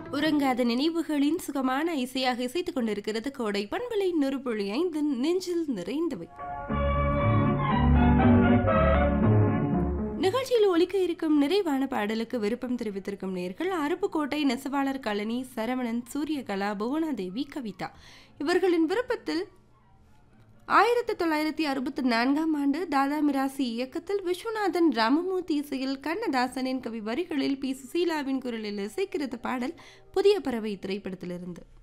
உறங்காத நினைவுகளின் சுகமான இசையாக இசைத்துக் கொண்டிருக்கிறது கோடை பண்பலை நெருப்புழி ஐந்து நெஞ்சில் நிறைந்தவை நிகழ்ச்சியில் ஒலிக்க இருக்கும் நிறைவான பாடலுக்கு விருப்பம் தெரிவித்திருக்கும் நேர்கள் அருப்புக்கோட்டை நெசவாளர் கழனி சரவணன் சூரியகலா புவனாதேவி கவிதா இவர்களின் விருப்பத்தில் ஆயிரத்தி தொள்ளாயிரத்தி அறுபத்தி நான்காம் ஆண்டு தாதா மிராசி இயக்கத்தில் விஸ்வநாதன் ராமமூர்த்தி இசையில் கண்ணதாசனின் கவி வரிகளில் பி சுசீலாவின் குரலில் இசைக்கிறது பாடல் புதிய பறவை திரைப்படத்திலிருந்து